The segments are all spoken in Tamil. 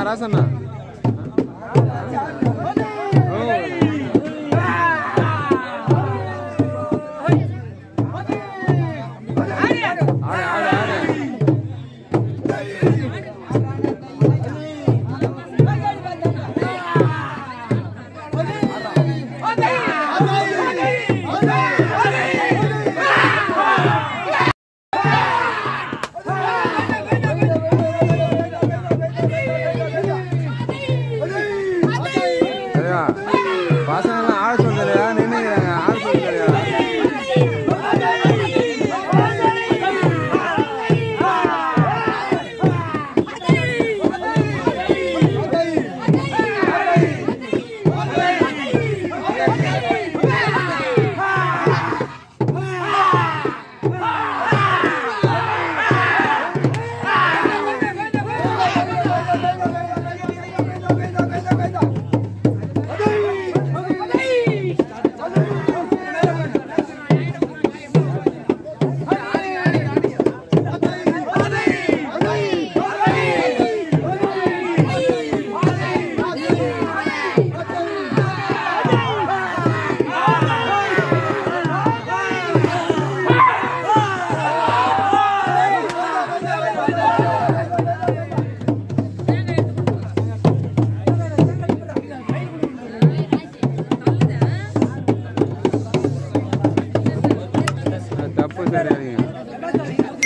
ராசண்ணா ஓ ஆடு ஆடு ஆடு சரியா பசங்கெல்லாம் ஆட சொல்லுறியா நின்னுக்கிறாங்க ஆட சொல்லுறியா அது தப்பு சரியா நீங்க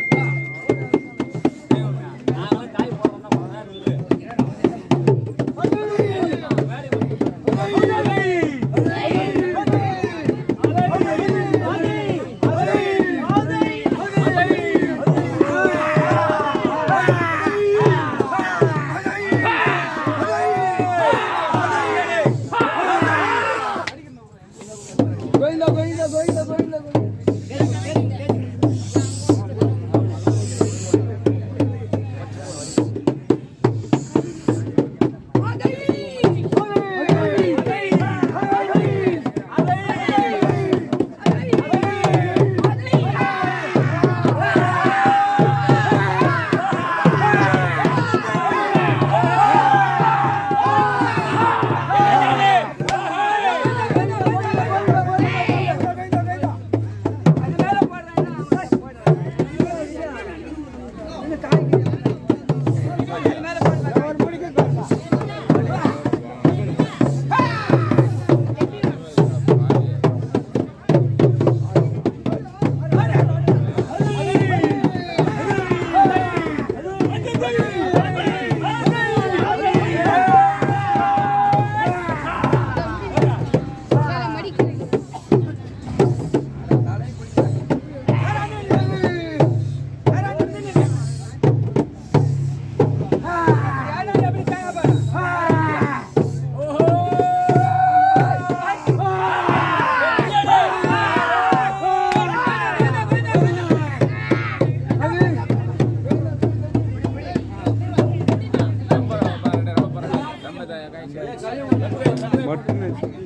மட்டும்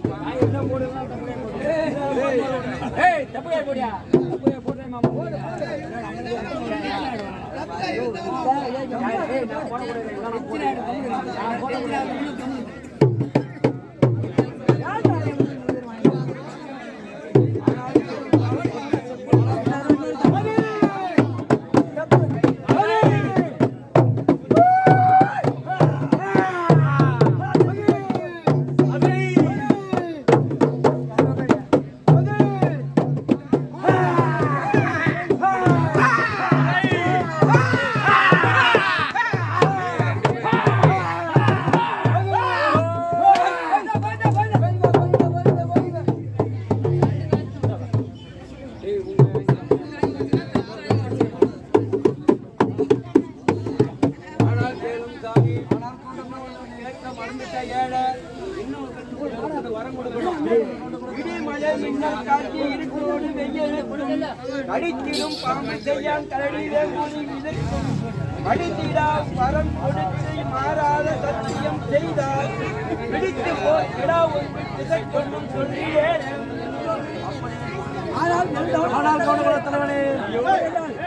அடித்திடும் பாம்பு செய்யான் கரடியிலே மூடி விதைக்கும் அடித்திடா வரம் கொடுத்து மாறாத சத்தியம் செய்தார் பிடித்து போய் இடா ஒரு விதை கொண்டும் சொல்லியே ஆனால் கவுண்டகுல தலைவனே இப்படி என்றால்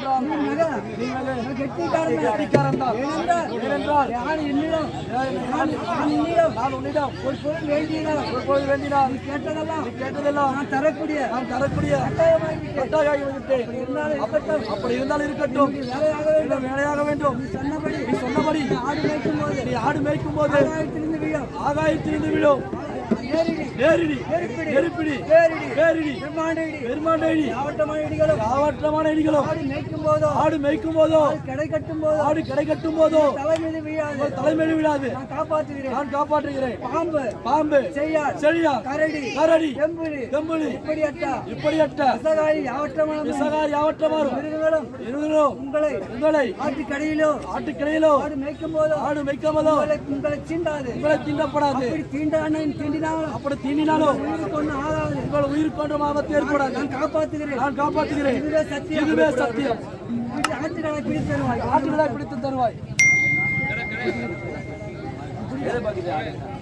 ஏனென்றால் நீங்கள் கெட்டிக்காரன் தான் ஏனென்றால் நான் என்னிடம் நான் நான் என்னிடம் நான் உன்னிடம் ஒரு பொருள் வேண்டினால் ஒரு பொருள் வேண்டினால் நீ கேட்டதெல்லாம் நீ கேட்டதெல்லாம் நான் தரக்கூடிய நான் தரக்கூடிய கட்டாயமாகி விட்டேன் அப்படி இருந்தால் இருக்கட்டும் வேலையாக வேண்டும் வேலையாக வேண்டும் நீ சொன்னபடி நீ சொன்னபடி ஆடு மேய்க்கும் போது நீ ஆடு மேய்க்கும் போது ஆகாயத்திலிருந்து விழும் ஆகாயத்திலிருந்து விழும் நேரிடி நெருப்பிடி பேரிடி பெருமாண்டடி பெருமாண்டடி ஆவட்டமான இடிகளும் ஆவட்டமான இடிகளும் ஆடு மேய்க்கும் போதோ ஆடு மேய்க்கும் போதோ கடை கட்டும் போதோ ஆடு கடை கட்டும் போதோ தலைமீது விழாது தலைமீது விழாது நான் காப்பாற்றுகிறேன் நான் காப்பாற்றுகிறேன் பாம்பு பாம்பு செய்யா செழியா கரடி கரடி எம்புலி எம்புலி இப்படியட்ட இப்படியட்ட விசகாரி யாவற்றமான விசகாரி யாவற்றமாறும் மிருகங்களும் மிருகங்களும் உங்களை உங்களை ஆட்டுக்கடையிலோ ஆட்டுக்கடையிலோ ஆடு மேய்க்கும் போதோ ஆடு மேய்க்கும் போதோ உங்களை சீண்டாது உங்களை தீண்டப்படாது அப்படி தீண்டான தீண்டினாலும் அப்படி தீண்டினாலும் உயிருக்கு ஒன்றும் ஆகாது உங்கள் உயிருக்கு ஒன்றும் ஆபத்து ஏற்படாது நான் காப்பாற்றுகிறேன் நான் காப்பாற்றுகிறேன் இதுவே சத்தியம் இதுவே சத்தியம் ஆட்டுகளை பிடித்து தருவாய் ஆட்டுகளை பிடித்து தருவாய்